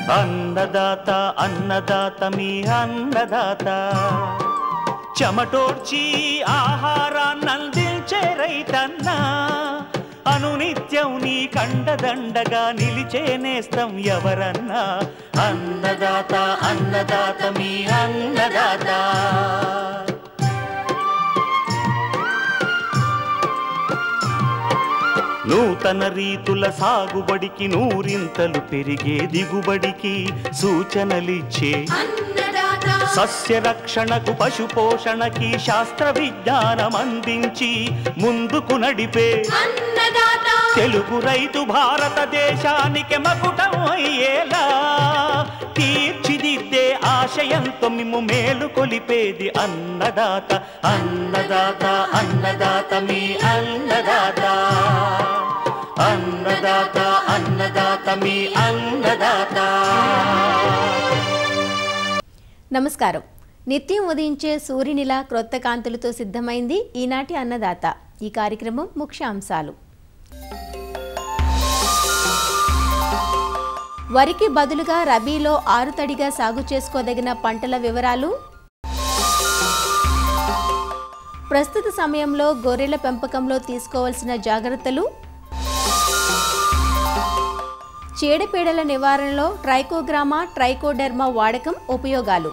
అన్నదాత అన్నదాత మీ అన్నదాత చెమటోడ్చి ఆహారాన్నందించే రైతన్నా అనునిత్యం నీ కండదండగా నిలిచే నేస్తం ఎవరన్నా అన్నదాత అన్నదాత మీ అన్నదాత నూతన రీతుల సాగుబడికి నూరింతలు పెరిగే దిగుబడికి సూచనలిచ్చే సస్య రక్షణకు పశు పోషణకి శాస్త్ర విజ్ఞానం అందించి ముందుకు నడిపే తెలుగు రైతు భారతదేశానికి మకుటం అయ్యేలా తీర్చిదిద్దే ఆశయంతో మిమ్ము మేలు కొలిపేది అన్నదాత అన్నదాత అన్నదాత మీ అన్నదాత అన్నదాత అన్నదాత మీ అన్నదాత నమస్కారం నిత్యం ఉదయించే సూర్యునిలా క్రొత్త కాంతులతో సిద్ధమైంది ఈనాటి అన్నదాత ఈ కార్యక్రమం ముఖ్యాంశాలు వరికి బదులుగా రబీలో ఆరుతడిగా సాగు చేసుకోదగిన పంటల వివరాలు ప్రస్తుత సమయంలో గొర్రెల పెంపకంలో తీసుకోవాల్సిన జాగ్రత్తలు చీడపీడల నివారణలో ట్రైకోగ్రామా ట్రైకోడెర్మా వాడకం ఉపయోగాలు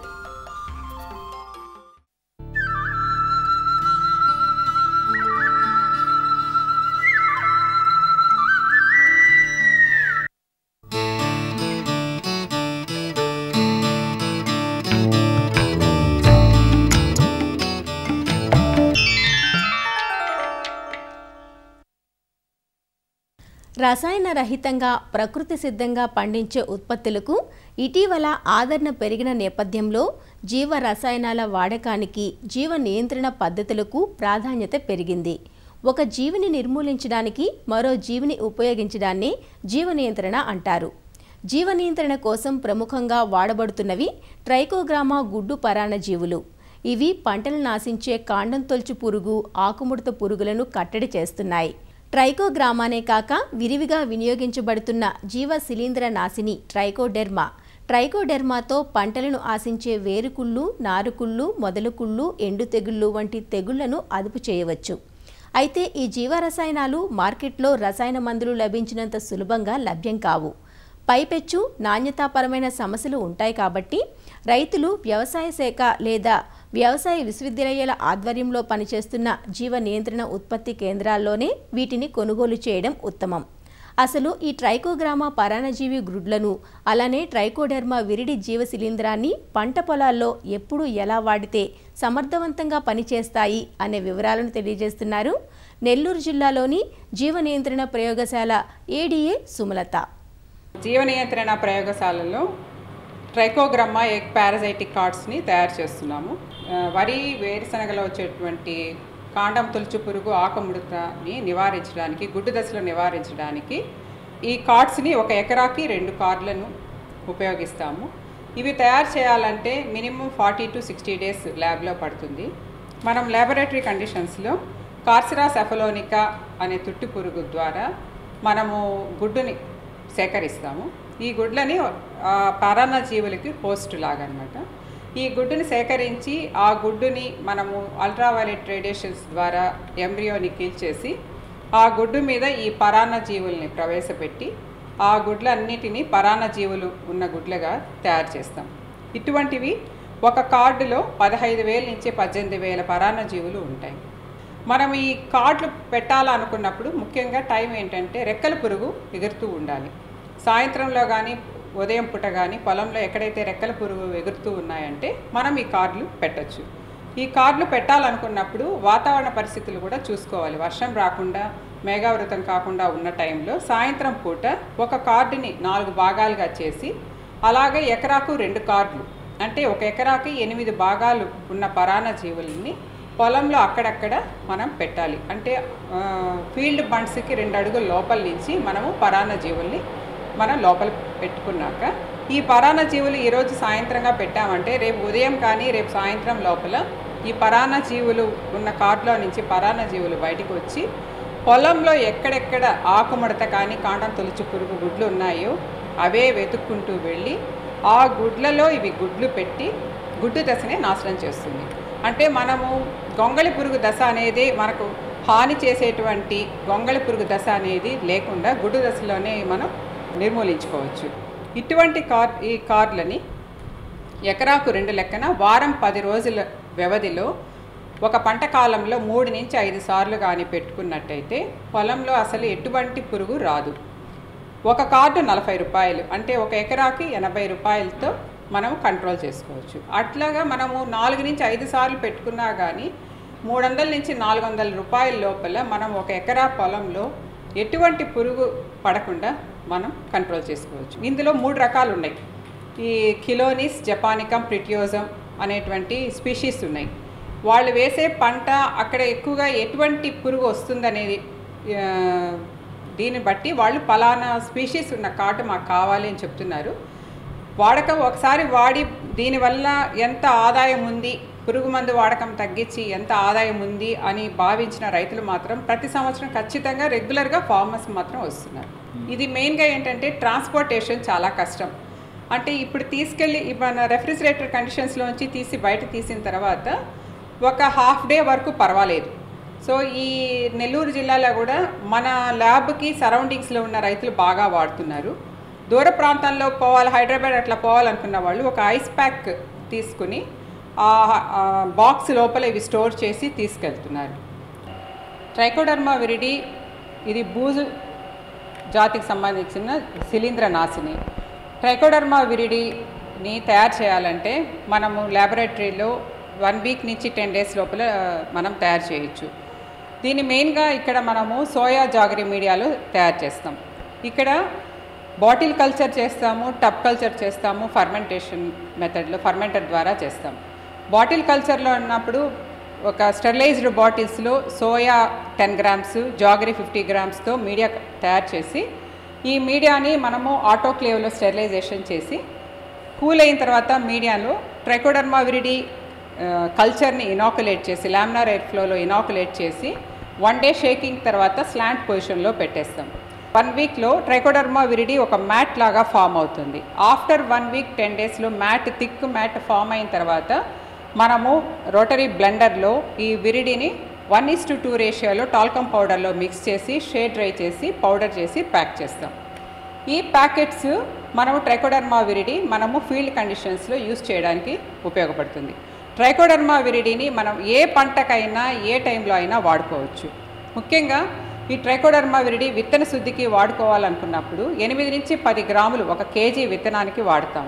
రసాయన రహితంగా ప్రకృతి సిద్ధంగా పండించే ఉత్పత్తులకు ఇటీవల ఆదరణ పెరిగిన నేపథ్యంలో జీవ రసాయనాల వాడకానికి జీవ నియంత్రణ పద్ధతులకు ప్రాధాన్యత పెరిగింది ఒక జీవిని నిర్మూలించడానికి మరో జీవిని ఉపయోగించడాన్ని జీవ నియంత్రణ అంటారు జీవ నియంత్రణ కోసం ప్రముఖంగా వాడబడుతున్నవి ట్రైకోగ్రామా గుడ్డు పరాన్నజీవులు ఇవి పంటలు నాశించే కాండం తొలుచు పురుగు ఆకుముడత పురుగులను కట్టడి చేస్తున్నాయి ట్రైకోగ్రామానే కాక విరివిగా వినియోగించబడుతున్న జీవ శిలీంద్ర నాశిని ట్రైకోడెర్మా ట్రైకోడెర్మాతో పంటలను ఆశించే వేరుకుళ్ళు నారుకుళ్ళు మొదలుకుళ్ళు ఎండు తెగుళ్ళు వంటి తెగుళ్లను అదుపు చేయవచ్చు అయితే ఈ జీవరసాయనాలు మార్కెట్లో రసాయన మందులు లభించినంత సులభంగా లభ్యం కావు పైపెచ్చు నాణ్యతాపరమైన సమస్యలు ఉంటాయి కాబట్టి రైతులు వ్యవసాయ శాఖ లేదా వ్యవసాయ విశ్వవిద్యాలయాల ఆధ్వర్యంలో పనిచేస్తున్న జీవ నియంత్రణ ఉత్పత్తి కేంద్రాల్లోనే వీటిని కొనుగోలు చేయడం ఉత్తమం అసలు ఈ ట్రైకోగ్రామా పరాన్నజీవి గ్రుడ్లను అలానే ట్రైకోడెర్మా విరిడి జీవ శిలీంధ్రాన్ని పంట పొలాల్లో ఎప్పుడు ఎలా వాడితే సమర్థవంతంగా పనిచేస్తాయి అనే వివరాలను తెలియజేస్తున్నారు నెల్లూరు జిల్లాలోని జీవ నియంత్రణ ప్రయోగశాల ఏడీఏ సుమలత జీవ నియంత్రణ ప్రయోగశాలలో ట్రైకోగ్రమ్మా ఎగ్ పారాసైటిక్ కార్డ్స్ని తయారు చేస్తున్నాము ఆ, వరి వేరుశనగలో వచ్చేటువంటి కాండం తులుచు పురుగు ఆకముడతని నివారించడానికి గుడ్డు దశలో నివారించడానికి ఈ కార్డ్స్ని ఒక ఎకరాకి రెండు కార్డులను ఉపయోగిస్తాము ఇవి తయారు చేయాలంటే minimum forty to sixty days ల్యాబ్లో పడుతుంది మనం ల్యాబొరేటరీ కండిషన్స్లో కార్సిరా సెఫలోనికా అనే తుట్టి పురుగు ద్వారా మనము గుడ్డుని సేకరిస్తాము ఈ గుడ్లని ఆ, పరాన్న జీవులకి హోస్ట్ లాగా అనమాట ఈ గుడ్డుని సేకరించి ఆ గుడ్డుని మనము అల్ట్రావైలెట్ రేడియేషన్స్ ద్వారా ఎంబ్రియోని కీల్చేసి ఆ గుడ్డు మీద ఈ పరాన్న జీవుల్ని ప్రవేశపెట్టి ఆ గుడ్లన్నిటినీ పరాన్న జీవులు ఉన్న గుడ్లుగా తయారు చేస్తాం ఇటువంటివి ఒక కార్డులో పదహైదు వేల నుంచి పద్దెనిమిది వేల పరాన్న జీవులు ఉంటాయి మనం ఈ కార్డులు పెట్టాలనుకున్నప్పుడు ముఖ్యంగా టైం ఏంటంటే రెక్కల పురుగు ఎగురుతూ ఉండాలి సాయంత్రంలో కానీ ఉదయం పూట కానీ పొలంలో ఎక్కడైతే రెక్కల పురుగు ఎగురుతూ ఉన్నాయంటే మనం ఈ కార్డులు పెట్టొచ్చు ఈ కార్డులు పెట్టాలనుకున్నప్పుడు వాతావరణ పరిస్థితులు కూడా చూసుకోవాలి వర్షం రాకుండా మేఘావృతం కాకుండా ఉన్న టైంలో సాయంత్రం పూట ఒక కార్డుని నాలుగు భాగాలుగా చేసి అలాగే ఎకరాకు రెండు కార్డులు అంటే ఒక ఎకరాకి ఎనిమిది భాగాలు ఉన్న పరాన్న జీవుల్ని పొలంలో అక్కడక్కడ మనం పెట్టాలి అంటే ఆ, ఫీల్డ్ బండ్స్కి రెండు అడుగుల లోపల నుంచి మనము పరాన్న జీవుల్ని మనం లోపల పెట్టుకున్నాక ఈ పరాన్న జీవులు ఈరోజు సాయంత్రంగా పెట్టామంటే రేపు ఉదయం కానీ రేపు సాయంత్రం లోపల ఈ పరాన్న జీవులు ఉన్న కార్డులో నుంచి పరాన్న జీవులు బయటకు వచ్చి పొలంలో ఎక్కడెక్కడ ఆకుముడత కానీ కాండం తొలుచు పురుగు గుడ్లు ఉన్నాయో అవే వెతుక్కుంటూ వెళ్ళి ఆ గుడ్లలో ఇవి గుడ్లు పెట్టి గుడ్డు దశనే నాశనం చేస్తుంది అంటే మనము గొంగళి పురుగు దశ అనేది మనకు హాని చేసేటువంటి గొంగళి పురుగు దశ అనేది లేకుండా గుడ్డు దశలోనే మనం నిర్మూలించుకోవచ్చు ఇటువంటి కార్ ఈ కార్లని ఎకరాకు రెండు లెక్కన వారం పది రోజుల వ్యవధిలో ఒక పంట కాలంలో మూడు నుంచి ఐదు సార్లు కానీ పెట్టుకున్నట్టయితే పొలంలో అసలు ఎటువంటి పురుగు రాదు ఒక కార్డు నలభై రూపాయలు అంటే ఒక ఎకరాకి ఎనభై రూపాయలతో మనం కంట్రోల్ చేసుకోవచ్చు అట్లాగా మనము నాలుగు నుంచి ఐదు సార్లు పెట్టుకున్నా కానీ మూడు వందల నుంచి నాలుగు వందల రూపాయల లోపల మనం ఒక ఎకరా పొలంలో ఎటువంటి పురుగు పడకుండా మనం కంట్రోల్ చేసుకోవచ్చు ఇందులో మూడు రకాలు ఉన్నాయి ఈ కిలోనిస్ జపానికం ప్రిటియోజం అనేటువంటి స్పీషీస్ ఉన్నాయి వాళ్ళు వేసే పంట అక్కడ ఎక్కువగా ఎటువంటి పురుగు వస్తుందనేది ఆ, దీన్ని బట్టి వాళ్ళు పలానా స్పీషీస్ ఉన్న కాటు మాకు కావాలి అని చెప్తున్నారు వాడకం ఒకసారి వాడి దీనివల్ల ఎంత ఆదాయం ఉంది పురుగు మందు వాడకం తగ్గించి ఎంత ఆదాయం ఉంది అని భావించిన రైతులు మాత్రం ప్రతి సంవత్సరం ఖచ్చితంగా రెగ్యులర్గా ఫార్మర్స్ మాత్రం వస్తున్నారు ఇది మెయిన్గా ఏంటంటే ట్రాన్స్పోర్టేషన్ చాలా కష్టం అంటే ఇప్పుడు తీసుకెళ్ళి ఈ మన రెఫ్రిజిరేటర్ కండిషన్స్లోంచి తీసి బయట తీసిన తర్వాత ఒక హాఫ్ డే వరకు పర్వాలేదు సో ఈ నెల్లూరు జిల్లాలో కూడా మన ల్యాబ్కి సరౌండింగ్స్లో ఉన్న రైతులు బాగా వాడుతున్నారు దూర ప్రాంతాల్లో పోవాలి హైదరాబాద్ అట్లా పోవాలనుకున్న వాళ్ళు ఒక ఐస్ ప్యాక్ తీసుకుని ఆ బాక్స్ లోపల ఇవి స్టోర్ చేసి తీసుకెళ్తున్నారు ట్రైకోడర్మా విరిడి ఇది బూజు జాతికి సంబంధించిన శిలీంద్ర నాశిని ట్రైకోడర్మా విరిడిని తయారు చేయాలంటే మనము ల్యాబొరేటరీలో వన్ వీక్ నుంచి టెన్ డేస్ లోపల మనం తయారు చేయొచ్చు దీన్ని మెయిన్గా ఇక్కడ మనము సోయా జాగరీ మీడియాలో తయారు చేస్తాం ఇక్కడ బాటిల్ కల్చర్ చేస్తాము టబ్ కల్చర్ చేస్తాము ఫర్మెంటేషన్ మెథడ్లో ఫర్మెంటర్ ద్వారా చేస్తాం బాటిల్ కల్చర్లో ఉన్నప్పుడు ఒక స్టెరిలైజ్డ్ బాటిల్స్లో soya ten grams jaggery fifty గ్రామ్స్తో మీడియా తయారు చేసి ఈ మీడియాని మనము ఆటోక్లేవ్లో స్టెరిలైజేషన్ చేసి కూల్ అయిన తర్వాత మీడియాలో ట్రైకోడర్మా విరిడి ఆ, కల్చర్ని ఇనాకులేట్ చేసి లామినార్ ఎయిర్ ఫ్లోలో ఇనాకులేట్ చేసి వన్ డే షేకింగ్ తర్వాత స్లాంట్ పొజిషన్లో పెట్టేస్తాం వన్ వీక్లో ట్రైకోడర్మా విరిడి ఒక మ్యాట్ లాగా ఫామ్ అవుతుంది ఆఫ్టర్ వన్ వీక్ టెన్ డేస్లో మ్యాట్ థిక్ మ్యాట్ ఫామ్ అయిన తర్వాత మనము రోటరీ బ్లెండర్లో ఈ విరిడిని వన్ ఇస్ టు టూ రేషియోలో టాల్కమ్ పౌడర్లో మిక్స్ చేసి షేడ్ డ్రై చేసి పౌడర్ చేసి ప్యాక్ చేస్తాం ఈ ప్యాకెట్స్ మనము ట్రైకోడర్మా విరిడి మనము ఫీల్డ్ కండిషన్స్లో యూస్ చేయడానికి ఉపయోగపడుతుంది ట్రైకోడర్మా విరిడిని మనం ఏ పంటకైనా ఏ టైంలో అయినా వాడుకోవచ్చు ముఖ్యంగా ఈ ట్రైకోడర్మా విరిడి విత్తన శుద్ధికి వాడుకోవాలనుకున్నప్పుడు ఎనిమిది నుంచి పది గ్రాములు ఒక కేజీ విత్తనానికి వాడతాం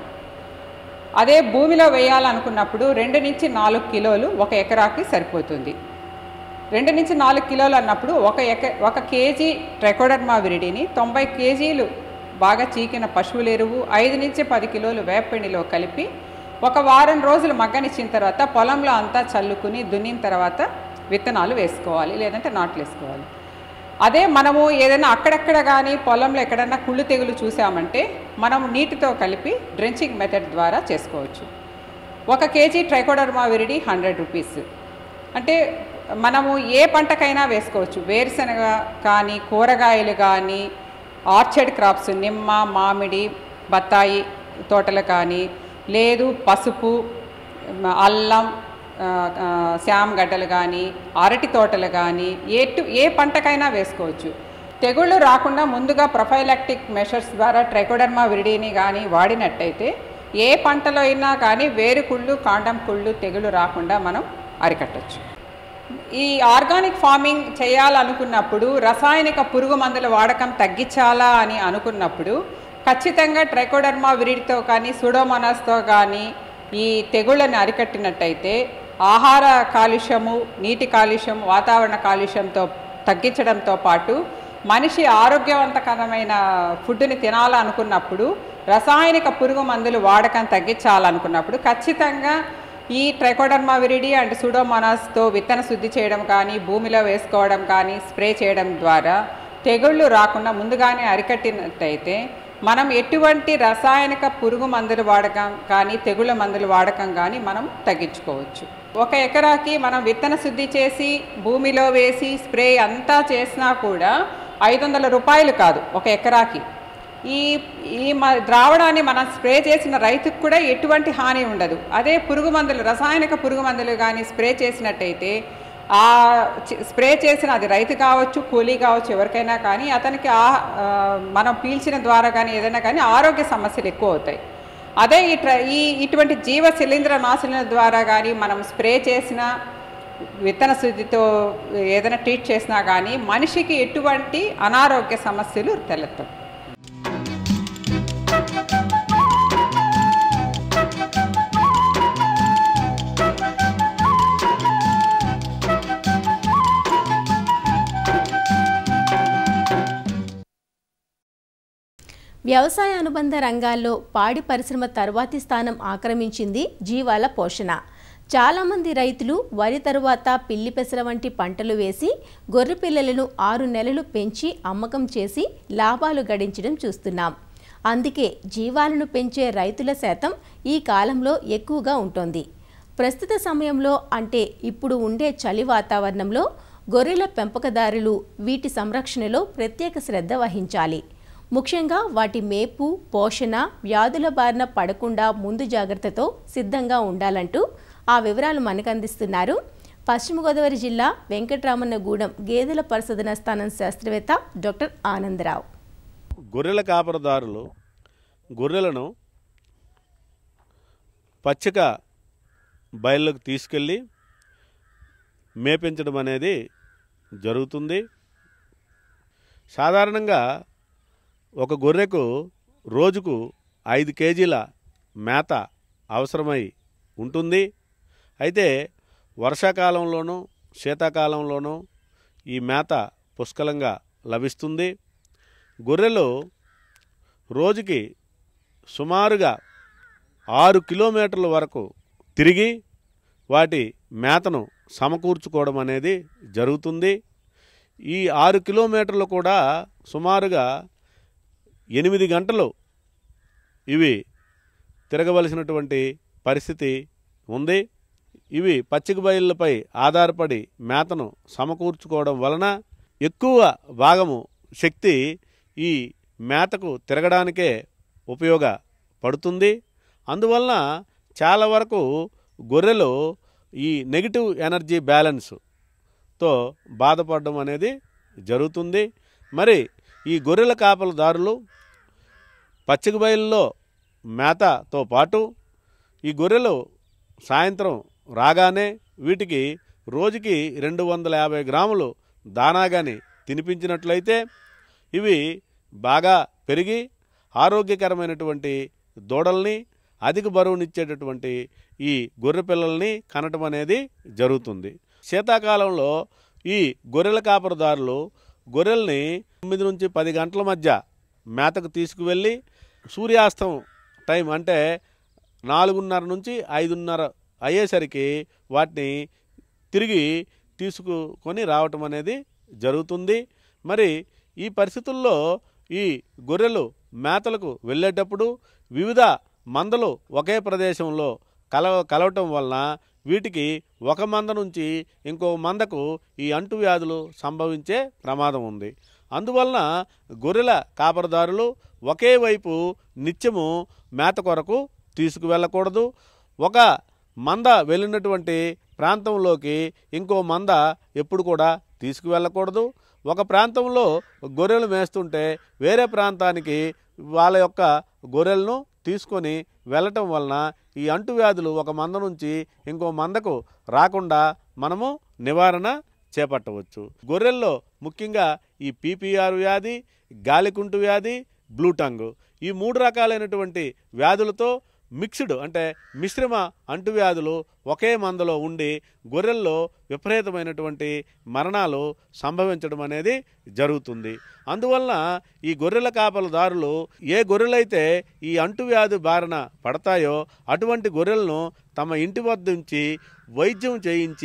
అదే భూమిలో వేయాలనుకున్నప్పుడు రెండు నుంచి నాలుగు కిలోలు ఒక ఎకరాకి సరిపోతుంది రెండు నుంచి నాలుగు కిలోలు అన్నప్పుడు ఒక ఎక ఒక కేజీ ట్రెకోడర్మా విరిడిని తొంభై కేజీలు బాగా చీకిన పశువుల ఎరువు ఐదు నుంచి పది కిలోలు వేపపిండిలో కలిపి ఒక వారం రోజులు మగ్గనిచ్చిన తర్వాత పొలంలో అంతా చల్లుకుని దున్నిన తర్వాత విత్తనాలు వేసుకోవాలి లేదంటే నాట్లు వేసుకోవాలి అదే మనము ఏదైనా అక్కడక్కడ కానీ పొలంలో ఎక్కడన్నా కుళ్ళు తెగులు చూసామంటే మనం నీటితో కలిపి డ్రెంచింగ్ మెథడ్ ద్వారా చేసుకోవచ్చు ఒక KG trichoderma viride hundred rupees అంటే మనము ఏ పంటకైనా వేసుకోవచ్చు వేరుశనగ కానీ కూరగాయలు కానీ ఆర్చర్డ్ క్రాప్స్ నిమ్మ మామిడి బత్తాయి తోటలు కానీ లేదు పసుపు మ- అల్లం ఆ, ఆ, శామ్ గడ్డలు కానీ అరటి తోటలు కానీ ఎటు ఏ పంటకైనా వేసుకోవచ్చు తెగుళ్ళు రాకుండా ముందుగా ప్రొఫైలాక్టిక్ మెషర్స్ ద్వారా ట్రైకోడర్మా విరిడిని కానీ వాడినట్టయితే ఏ పంటలో అయినా కానీ వేరు కుళ్ళు కాండం కుళ్ళు తెగులు రాకుండా మనం అరికట్టచ్చు ఈ ఆర్గానిక్ ఫార్మింగ్ చేయాలనుకున్నప్పుడు రసాయనిక పురుగు మందుల వాడకం తగ్గించాలా అని అనుకున్నప్పుడు ఖచ్చితంగా ట్రైకోడర్మా విరిడితో కానీ సుడోమోనాస్తో కానీ ఈ తెగుళ్ళని అరికట్టినట్టయితే ఆహార కాలుష్యము నీటి కాలుష్యం వాతావరణ కాలుష్యంతో తగ్గించడంతో పాటు మనిషి ఆరోగ్యవంతకరమైన ఫుడ్ని తినాలనుకున్నప్పుడు రసాయనిక పురుగు మందులు వాడకం తగ్గించాలనుకున్నప్పుడు ఖచ్చితంగా ఈ ట్రైకోడర్మా విరిడి అండ్ సూడోమోనాస్తో విత్తన శుద్ధి చేయడం కానీ భూమిలో వేసుకోవడం కానీ స్ప్రే చేయడం ద్వారా తెగుళ్ళు రాకుండా ముందుగానే అరికట్టినట్టయితే మనం ఎటువంటి రసాయనిక పురుగు మందులు వాడకం కానీ తెగుళ్ళ మందులు వాడకం కానీ మనం తగ్గించుకోవచ్చు ఒక ఎకరాకి మనం విత్తన శుద్ధి చేసి భూమిలో వేసి స్ప్రే అంతా చేసినా కూడా ఐదు వందల రూపాయలు కాదు ఒక ఎకరాకి ఈ ఈ మ- ద్రావణాన్ని మనం స్ప్రే చేసిన రైతుకు కూడా ఎటువంటి హాని ఉండదు అదే పురుగు మందులు రసాయనిక పురుగు మందులు కానీ స్ప్రే చేసినట్టయితే ఆ చి- స్ప్రే చేసిన అది రైతు కావచ్చు కూలీ కావచ్చు ఎవరికైనా కానీ అతనికి ఆ ఆ, మనం పీల్చిన ద్వారా కానీ ఏదైనా కానీ ఆరోగ్య సమస్యలు ఎక్కువ అవుతాయి అదే ఈ ట్ర ఈ ఇటువంటి జీవ శిలీంద్ర నాశనుల ద్వారా కానీ మనం స్ప్రే చేసిన విత్తన శుద్ధితో ఏదైనా ట్రీట్ చేసినా కానీ మనిషికి ఎటువంటి అనారోగ్య సమస్యలు తలెత్తవు వ్యవసాయ అనుబంధ రంగాల్లో పాడి పరిశ్రమ తర్వాతి స్థానం ఆక్రమించింది జీవాల పోషణ చాలామంది రైతులు వరి తరువాత పిల్లి పెసర వంటి పంటలు వేసి గొర్రె పిల్లలను ఆరు నెలలు పెంచి అమ్మకం చేసి లాభాలు గడించడం చూస్తున్నాం అందుకే జీవాలను పెంచే రైతుల శాతం ఈ కాలంలో ఎక్కువగా ఉంటుంది ప్రస్తుత సమయంలో అంటే ఇప్పుడు ఉండే చలి వాతావరణంలో గొర్రెల పెంపకదారులు వీటి సంరక్షణలో ప్రత్యేక శ్రద్ధ వహించాలి ముఖ్యంగా వాటి మేపు పోషణ వ్యాధుల బారిన పడకుండా ముందు జాగ్రత్తతో సిద్ధంగా ఉండాలంటూ ఆ వివరాలు మనకు అందిస్తున్నారు పశ్చిమ గోదావరి జిల్లా వెంకటరామన్నగూడెం గేదెల పరిశోధన స్థానం శాస్త్రవేత్త డాక్టర్ ఆనందరావు గొర్రెల కాపరదారులు గొర్రెలను పచ్చిక బయళ్ళకు తీసుకెళ్ళి మేపించడం అనేది జరుగుతుంది సాధారణంగా ఒక గొర్రెకు రోజుకు ఐదు కేజీల మేత అవసరమై ఉంటుంది అయితే వర్షాకాలంలోనూ శీతాకాలంలోనూ ఈ మేత పుష్కలంగా లభిస్తుంది గొర్రెలు రోజుకి సుమారుగా ఆరు కిలోమీటర్ల వరకు తిరిగి వాటి మేతను సమకూర్చుకోవడం అనేది జరుగుతుంది ఈ ఆరు కిలోమీటర్లు కూడా సుమారుగా ఎనిమిది గంటలు ఇవి తిరగవలసినటువంటి పరిస్థితి ఉంది ఇవి పచ్చిక బయళ్ళపై ఆధారపడి మేతను సమకూర్చుకోవడం వలన ఎక్కువ భాగము శక్తి ఈ మేతకు తిరగడానికే ఉపయోగపడుతుంది అందువలన చాలా వరకు గొర్రెలు ఈ నెగిటివ్ ఎనర్జీ బ్యాలెన్స్తో బాధపడడం అనేది జరుగుతుంది మరి ఈ గొర్రెల కాపలదారులు పచ్చిక బయలులో మేతతో పాటు ఈ గొర్రెలు సాయంత్రం రాగానే వీటికి రోజుకి రెండు వందల యాభై గ్రాములు దానాగాని తినిపించినట్లయితే ఇవి బాగా పెరిగి ఆరోగ్యకరమైనటువంటి దూడల్ని అధిక బరువునిచ్చేటటువంటి ఈ గొర్రె పిల్లల్ని కనటం అనేది జరుగుతుంది శీతాకాలంలో ఈ గొర్రెల కాపరదారులు గొర్రెల్ని తొమ్మిది నుంచి పది గంటల మధ్య మేతకు తీసుకువెళ్ళి సూర్యాస్తం టైం అంటే నాలుగున్నర నుంచి ఐదున్నర అయ్యేసరికి వాటిని తిరిగి తీసుకొని రావటం అనేది జరుగుతుంది మరి ఈ పరిస్థితుల్లో ఈ గొర్రెలు మేతలకు వెళ్ళేటప్పుడు వివిధ మందలు ఒకే ప్రదేశంలో కలవ కలవటం వలన వీటికి ఒక మంద నుంచి ఇంకో మందకు ఈ అంటువ్యాధులు సంభవించే ప్రమాదం ఉంది అందువలన గొర్రెల కాపరదారులు ఒకే వైపు నిత్యము మేత కొరకు తీసుకువెళ్ళకూడదు ఒక మంద వెళ్ళినటువంటి ప్రాంతంలోకి ఇంకో మంద ఎప్పుడు కూడా తీసుకువెళ్ళకూడదు ఒక ప్రాంతంలో గొర్రెలు మేస్తుంటే వేరే ప్రాంతానికి వాళ్ళ యొక్క గొర్రెలను తీసుకొని వెళ్ళటం వలన ఈ అంటువ్యాధులు ఒక మంద నుంచి ఇంకో మందకు రాకుండా మనము నివారణ చేపట్టవచ్చు గొర్రెల్లో ముఖ్యంగా ఈ పీపీఆర్ వ్యాధి గాలికుంటు వ్యాధి బ్లూ టంగ్ ఈ మూడు రకాలైనటువంటి వ్యాధులతో మిక్స్డ్ అంటే మిశ్రమ అంటువ్యాధులు ఒకే మందలో ఉండి గొర్రెల్లో విపరీతమైనటువంటి మరణాలు సంభవించడం అనేది జరుగుతుంది అందువలన ఈ గొర్రెల కాపలదారులు ఏ గొర్రెలైతే ఈ అంటువ్యాధి బారిన పడతాయో అటువంటి గొర్రెలను తమ ఇంటి వద్ద నుంచి వైద్యం చేయించి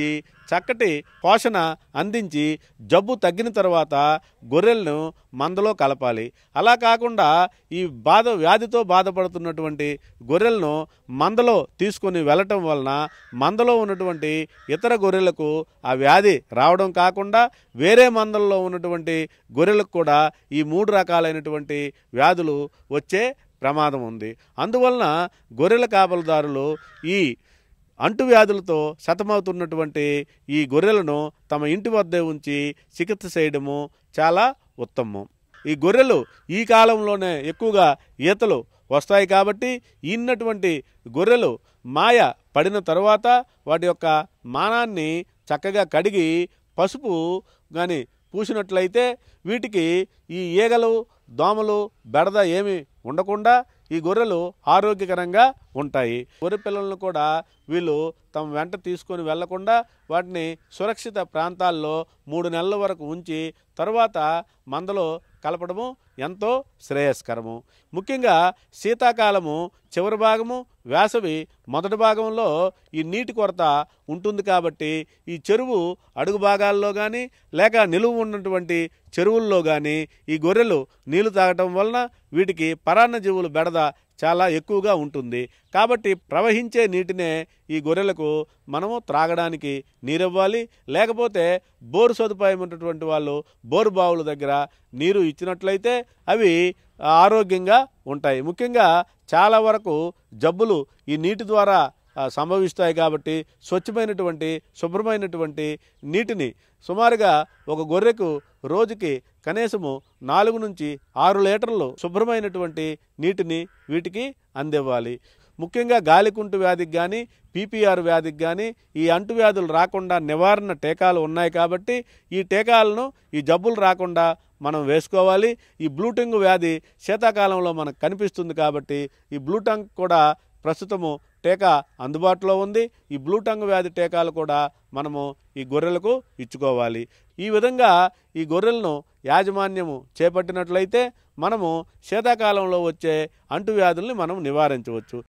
చక్కటి పోషణ అందించి జబ్బు తగ్గిన తర్వాత గొర్రెలను మందలో కలపాలి అలా కాకుండా ఈ బాధ వ్యాధితో బాధపడుతున్నటువంటి గొర్రెలను మందలో తీసుకొని వెళ్ళటం వలన మందలో ఉన్నటువంటి ఇతర గొర్రెలకు ఆ వ్యాధి రావడం కాకుండా వేరే మందల్లో ఉన్నటువంటి గొర్రెలకు కూడా ఈ మూడు రకాలైనటువంటి వ్యాధులు వచ్చే ప్రమాదం ఉంది అందువలన గొర్రెల కాపలదారులు ఈ అంటువ్యాధులతో సతమవుతున్నటువంటి ఈ గొర్రెలను తమ ఇంటి వద్దే ఉంచి చికిత్స చేయడము చాలా ఉత్తమం ఈ గొర్రెలు ఈ కాలంలోనే ఎక్కువగా ఈతలు వస్తాయి కాబట్టి ఇన్నటువంటి గొర్రెలు మాయ పడిన తరువాత వాటి యొక్క మానాన్ని చక్కగా కడిగి పసుపు కానీ పూసినట్లయితే వీటికి ఈ ఈగలు దోమలు బెడద ఏమి ఉండకుండా ఈ గొర్రెలు ఆరోగ్యకరంగా ఉంటాయి గొర్రె పిల్లలను కూడా వీళ్ళు తమ వెంట తీసుకొని వెళ్లకుండా వాటిని సురక్షిత ప్రాంతాల్లో మూడు నెలల వరకు ఉంచి తరువాత మందలో కలపడము ఎంతో శ్రేయస్కరము ముఖ్యంగా శీతాకాలము చివరి భాగము వేసవి మొదటి భాగంలో ఈ నీటి కొరత ఉంటుంది కాబట్టి ఈ చెరువు అడుగు భాగాల్లో కానీ లేక నిలువ ఉన్నటువంటి చెరువుల్లో కానీ ఈ గొర్రెలు నీళ్లు తాగటం వలన వీటికి పరాన్న జీవులు బెడద చాలా ఎక్కువగా ఉంటుంది కాబట్టి ప్రవహించే నీటినే ఈ గొర్రెలకు మనము త్రాగడానికి నీరివ్వాలి లేకపోతే బోరు సదుపాయం ఉన్నటువంటి వాళ్ళు బోరు బావుల దగ్గర నీరు ఇచ్చినట్లయితే అవి ఆరోగ్యంగా ఉంటాయి ముఖ్యంగా చాలా వరకు జబ్బులు ఈ నీటి ద్వారా ఆ, సంభవిస్తాయి కాబట్టి స్వచ్ఛమైనటువంటి శుభ్రమైనటువంటి నీటిని సుమారుగా ఒక గొర్రెకు రోజుకి కనీసము నాలుగు నుంచి ఆరు లీటర్లు శుభ్రమైనటువంటి నీటిని వీటికి అందివ్వాలి ముఖ్యంగా గాలికుంటు వ్యాధికి కానీ పీపీఆర్ వ్యాధికి కానీ ఈ అంటువ్యాధులు రాకుండా నివారణ టీకాలు ఉన్నాయి కాబట్టి ఈ టీకాలను ఈ జబ్బులు రాకుండా మనం వేసుకోవాలి ఈ బ్లూటింగ్ వ్యాధి శీతాకాలంలో మనకు కనిపిస్తుంది కాబట్టి ఈ బ్లూటంగ్ కూడా ప్రస్తుతము టీకా అందుబాటులో ఉంది ఈ బ్లూటంగ్ వ్యాధి టీకాలు కూడా మనము ఈ గొర్రెలకు ఇచ్చుకోవాలి ఈ విధంగా ఈ గొర్రెలను యాజమాన్యము చేపట్టినట్లయితే మనము శీతాకాలంలో వచ్చే అంటువ్యాధుల్ని మనం నివారించవచ్చు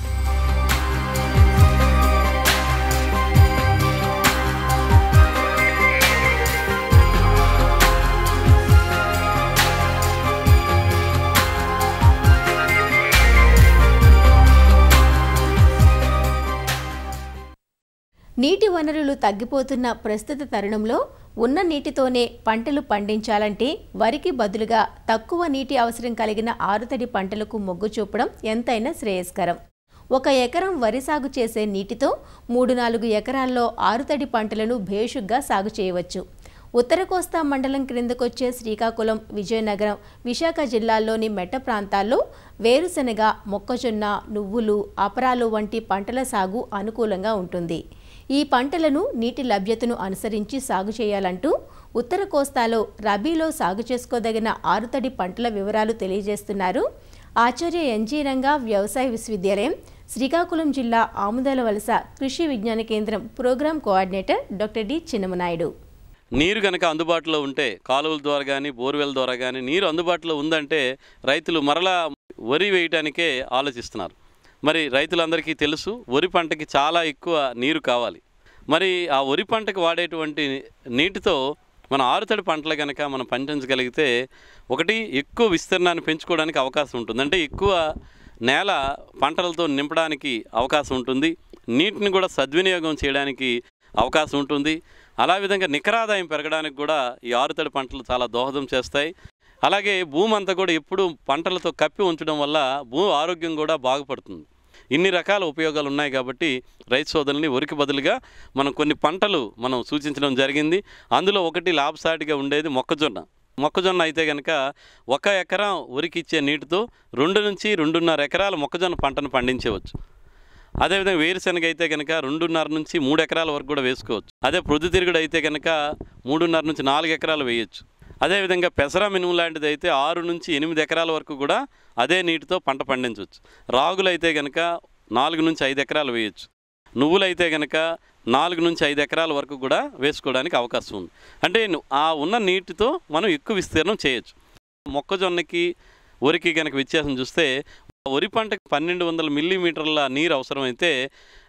నీటి వనరులు తగ్గిపోతున్న ప్రస్తుత తరుణంలో ఉన్న నీటితోనే పంటలు పండించాలంటే వరికి బదులుగా తక్కువ నీటి అవసరం కలిగిన ఆరుతడి పంటలకు మొగ్గు చూపడం ఎంతైనా శ్రేయస్కరం ఒక ఎకరం వరి సాగు చేసే నీటితో మూడు నాలుగు ఎకరాల్లో ఆరుతడి పంటలను భేషుగ్గా సాగు చేయవచ్చు ఉత్తర కోస్తా మండలం క్రిందకొచ్చే శ్రీకాకుళం విజయనగరం విశాఖ జిల్లాల్లోని మెట్ట ప్రాంతాల్లో వేరుశెనగ మొక్కజొన్న నువ్వులు అపరాలు వంటి పంటల సాగు అనుకూలంగా ఉంటుంది ఈ పంటలను నీటి లభ్యతను అనుసరించి సాగు చేయాలంటూ ఉత్తర కోస్తాలో రబీలో సాగు చేసుకోదగిన ఆరుతడి పంటల వివరాలు తెలియజేస్తున్నారు ఆచార్య ఎన్జీ రంగా వ్యవసాయ విశ్వవిద్యాలయం శ్రీకాకుళం జిల్లా ఆముదాల వలస కృషి విజ్ఞాన కేంద్రం program coordinator doctor D Chinnamanaidu నీరు కనుక అందుబాటులో ఉంటే కాలువల ద్వారా కానీ బోర్వెల్ ద్వారా కానీ నీరు అందుబాటులో ఉందంటే రైతులు మరలా వరి వేయటానికే ఆలోచిస్తున్నారు మరి రైతులందరికీ తెలుసు వరి పంటకి చాలా ఎక్కువ నీరు కావాలి మరి ఆ వరి పంటకు వాడేటువంటి నీటితో మన ఆరుతడి పంటలు కనుక మనం పండించగలిగితే ఒకటి ఎక్కువ విస్తీర్ణాన్ని పెంచుకోవడానికి అవకాశం ఉంటుంది అంటే ఎక్కువ నేల పంటలతో నింపడానికి అవకాశం ఉంటుంది నీటిని కూడా సద్వినియోగం చేయడానికి అవకాశం ఉంటుంది అలా విధంగా నికరాదాయం పెరగడానికి కూడా ఈ ఆరుతడి పంటలు చాలా దోహదం చేస్తాయి అలాగే భూమి అంతా కూడా ఎప్పుడు పంటలతో కప్పి ఉంచడం వల్ల భూ ఆరోగ్యం కూడా బాగుపడుతుంది ఇన్ని రకాల ఉపయోగాలు ఉన్నాయి కాబట్టి రైతు సోదరుల్ని వరికి బదులుగా మనం కొన్ని పంటలు మనం సూచించడం జరిగింది అందులో ఒకటి లాభసాటిగా ఉండేది మొక్కజొన్న మొక్కజొన్న అయితే కనుక ఒక ఎకరం వరికి ఇచ్చే నీటితో రెండు నుంచి రెండున్నర ఎకరాల మొక్కజొన్న పంటను పండించవచ్చు అదేవిధంగా వేరుశనగ అయితే కనుక రెండున్నర నుంచి మూడు ఎకరాల వరకు కూడా వేసుకోవచ్చు అదే ప్రొద్దుతిరుగుడు అయితే కనుక మూడున్నర నుంచి నాలుగు ఎకరాలు వేయొచ్చు అదేవిధంగా పెసర మినుము లాంటిది అయితే ఆరు నుంచి ఎనిమిది ఎకరాల వరకు కూడా అదే నీటితో పంట పండించవచ్చు రాగులు అయితే కనుక నాలుగు నుంచి ఐదు ఎకరాలు వేయొచ్చు నువ్వులైతే కనుక నాలుగు నుంచి ఐదు ఎకరాల వరకు కూడా వేసుకోవడానికి అవకాశం ఉంది అంటే ను- ఆ ఉన్న నీటితో మనం ఎక్కువ విస్తీర్ణం చేయొచ్చు మొక్కజొన్నకి వరికి కనుక వ్యత్యాసం చూస్తే వరి పంటకి పన్నెండు వందల మిల్లీమీటర్ల నీరు అవసరమైతే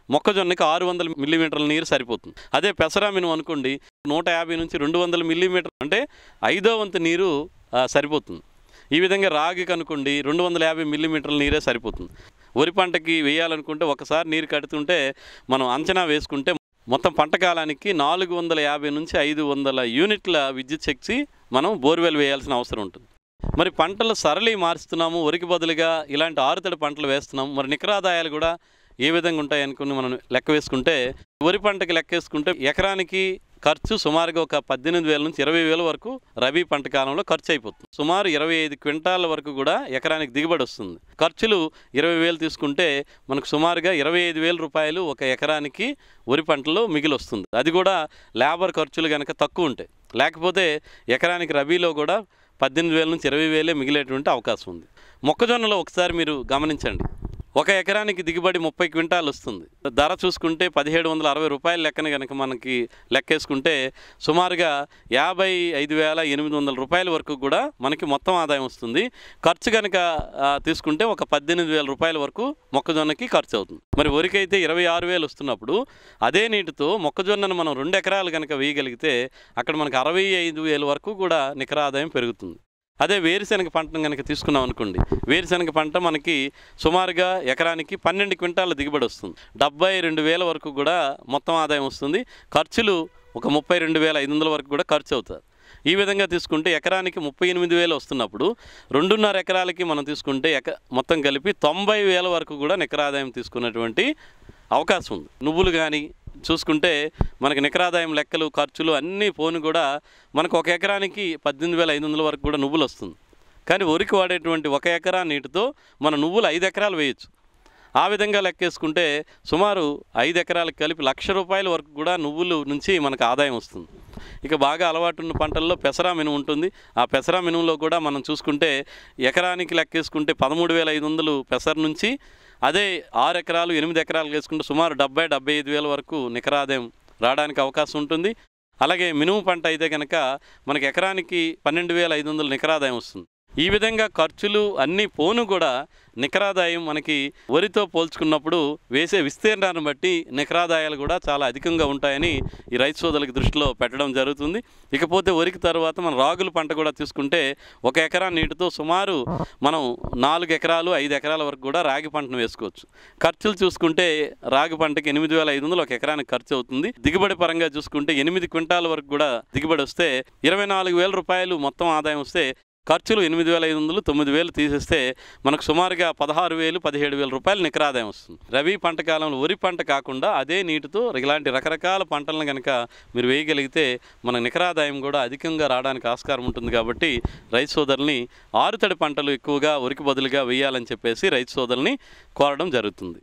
మొక్కజొన్నకి ఆరు వందల మిల్లీమీటర్ల నీరు సరిపోతుంది అదే పెసరా మినుము అనుకోండి నూట యాభై నుంచి రెండు వందల మిల్లీమీటర్ అంటే ఐదో వంతు నీరు ఆ, సరిపోతుంది ఈ విధంగా రాగికి అనుకోండి రెండు వందల యాభై మిల్లీమీటర్ల నీరే సరిపోతుంది వరి పంటకి వేయాలనుకుంటే ఒకసారి నీరు కడుతుంటే మనం అంచనా వేసుకుంటే మొత్తం పంట కాలానికి నాలుగు వందల యాభై నుంచి ఐదు వందల యూనిట్ల విద్యుత్ శక్తి మనం బోర్వెల్ వేయాల్సిన అవసరం ఉంటుంది మరి పంటలు సరళి మారుస్తున్నాము వరికి బదులుగా ఇలాంటి ఆరుతడి పంటలు వేస్తున్నాము మరి నికరాదాయాలు కూడా ఏ విధంగా ఉంటాయి అనుకుని మనం లెక్క వేసుకుంటే వరి పంటకి లెక్క వేసుకుంటే ఎకరానికి ఖర్చు సుమారుగా ఒక పద్దెనిమిది వేల నుంచి ఇరవై వేల వరకు రబీ పంట కాలంలో ఖర్చు అయిపోతుంది సుమారు ఇరవై ఐదు క్వింటాల వరకు కూడా ఎకరానికి దిగుబడి వస్తుంది ఖర్చులు ఇరవై వేలు తీసుకుంటే మనకు సుమారుగా ఇరవై ఐదు వేల రూపాయలు ఒక ఎకరానికి వరి పంటలో మిగిలి వస్తుంది అది కూడా లేబర్ ఖర్చులు కనుక తక్కువ ఉంటాయి లేకపోతే ఎకరానికి రబీలో కూడా పద్దెనిమిది వేల నుంచి ఇరవై వేలే మిగిలేటువంటి అవకాశం ఉంది మొక్కజొన్నలో ఒకసారి మీరు గమనించండి ఒక ఎకరానికి దిగుబడి ముప్పై క్వింటాలు వస్తుంది ధర చూసుకుంటే పదిహేడు వందల అరవై రూపాయల లెక్కన కనుక మనకి లెక్కేసుకుంటే సుమారుగా యాభై ఐదు వేల ఎనిమిది వందల రూపాయల వరకు కూడా మనకి మొత్తం ఆదాయం వస్తుంది ఖర్చు కనుక ఆ, తీసుకుంటే ఒక పద్దెనిమిది వేల రూపాయల వరకు మొక్కజొన్నకి ఖర్చు అవుతుంది మరి వరికైతే ఇరవై ఆరు వేలు వస్తున్నప్పుడు అదే నీటితో మొక్కజొన్నను మనం రెండు ఎకరాలు కనుక వేయగలిగితే అక్కడ మనకు అరవై ఐదు వేల వరకు కూడా నికర ఆదాయం పెరుగుతుంది అదే వేరుశనగ పంటను కనుక తీసుకున్నాం అనుకోండి వేరుశనగ పంట మనకి సుమారుగా ఎకరానికి పన్నెండు క్వింటాల దిగుబడి వస్తుంది డెబ్బై రెండు వేల వరకు కూడా మొత్తం ఆదాయం వస్తుంది ఖర్చులు ఒక ముప్పై రెండు వేల ఐదు వందల వరకు కూడా ఖర్చు అవుతుంది ఈ విధంగా తీసుకుంటే ఎకరానికి ముప్పై ఎనిమిది వేలు వస్తున్నప్పుడు రెండున్నర ఎకరాలకి మనం తీసుకుంటే ఎక మొత్తం కలిపి తొంభై వేల వరకు కూడా నికరాదాయం తీసుకున్నటువంటి అవకాశం ఉంది నువ్వులు కానీ చూసుకుంటే మనకి నికరాదాయం లెక్కలు ఖర్చులు అన్నీ పోను కూడా మనకు ఒక ఎకరానికి పద్దెనిమిది వేల ఐదు వందల వరకు కూడా నువ్వులు వస్తుంది కానీ వరికి వాడేటువంటి ఒక ఎకరా నీటితో మన నువ్వులు ఐదు ఎకరాలు వేయచ్చు ఆ విధంగా లెక్కేసుకుంటే సుమారు ఐదు ఎకరాలకు కలిపి లక్ష రూపాయల వరకు కూడా నువ్వులు నుంచి మనకు ఆదాయం వస్తుంది ఇక బాగా అలవాటు ఉన్న పంటల్లో పెసరా మినుము ఉంటుంది ఆ పెసరా మినుములో కూడా మనం చూసుకుంటే ఎకరానికి లెక్కేసుకుంటే పదమూడు వేల ఐదు వందలు పెసర నుంచి అదే ఆరు ఎకరాలు ఎనిమిది ఎకరాలు వేసుకుంటే సుమారు డెబ్బై డెబ్బై ఐదు వేల వరకు నికరాదాయం రావడానికి అవకాశం ఉంటుంది అలాగే మినుము పంట అయితే కనుక మనకి ఎకరానికి పన్నెండు వేల ఐదు వందలు నికరాదాయం వస్తుంది ఈ విధంగా ఖర్చులు అన్నీ పోను కూడా నికరాదాయం మనకి వరితో పోల్చుకున్నప్పుడు వేసే విస్తీర్ణాన్ని బట్టి నికరాదాయాలు కూడా చాలా అధికంగా ఉంటాయని ఈ రైతు సోదరులకు దృష్టిలో పెట్టడం జరుగుతుంది ఇకపోతే వరికి తర్వాత మనం రాగుల పంట కూడా తీసుకుంటే ఒక ఎకరా నీటితో సుమారు మనం నాలుగు ఎకరాలు ఐదు ఎకరాల వరకు కూడా రాగి పంటను వేసుకోవచ్చు ఖర్చులు చూసుకుంటే రాగి పంటకి ఎనిమిది వేల ఐదు వందలు ఒక ఎకరానికి ఖర్చు అవుతుంది దిగుబడి పరంగా చూసుకుంటే ఎనిమిది క్వింటాల వరకు కూడా దిగుబడి వస్తే ఇరవై నాలుగు వేల రూపాయలు మొత్తం ఆదాయం వస్తే ఖర్చులు ఎనిమిది వేల ఐదు వందలు తొమ్మిది వేలు తీసేస్తే మనకు సుమారుగా పదహారు వేలు పదిహేడు వేల రూపాయలు నికరాదాయం వస్తుంది రబీ పంట కాలంలో వరి పంట కాకుండా అదే నీటితో ఇలాంటి రకరకాల పంటలను కనుక మీరు వేయగలిగితే మన నికరాదాయం కూడా అధికంగా రావడానికి ఆస్కారం ఉంటుంది కాబట్టి రైతు సోదరుల్ని ఆరుతడి పంటలు ఎక్కువగా వరికి బదులుగా వేయాలని చెప్పేసి రైతు సోదరుల్ని కోరడం జరుగుతుంది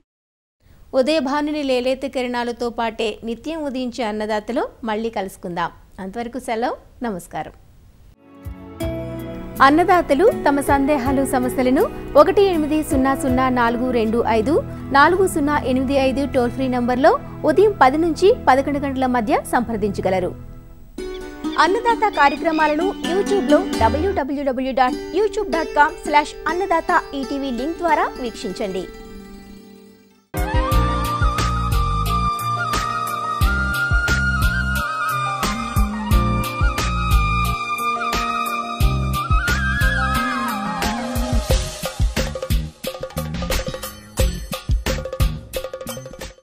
ఉదయభానుని లేలేత కిరణాలతో పాటే నిత్యం ఉదయించే అన్నదాతలో మళ్ళీ కలుసుకుందాం అంతవరకు సెలవు నమస్కారం అన్నదాతలు తమ సందేహాలు సమస్యలను ఒకటి ఎనిమిది సున్నా సున్నా నాలుగు రెండు ఐదు నాలుగు సున్నా ఎనిమిది ఐదు టోల్ ఫ్రీ నంబర్లో ఉదయం పది నుంచి పదకొండు గంటల మధ్య సంప్రదించగలరు అన్నదాత కార్యక్రమాలను యూట్యూబ్లో W W W dot YouTube dot com slash Annadata ETV link ద్వారా వీక్షించండి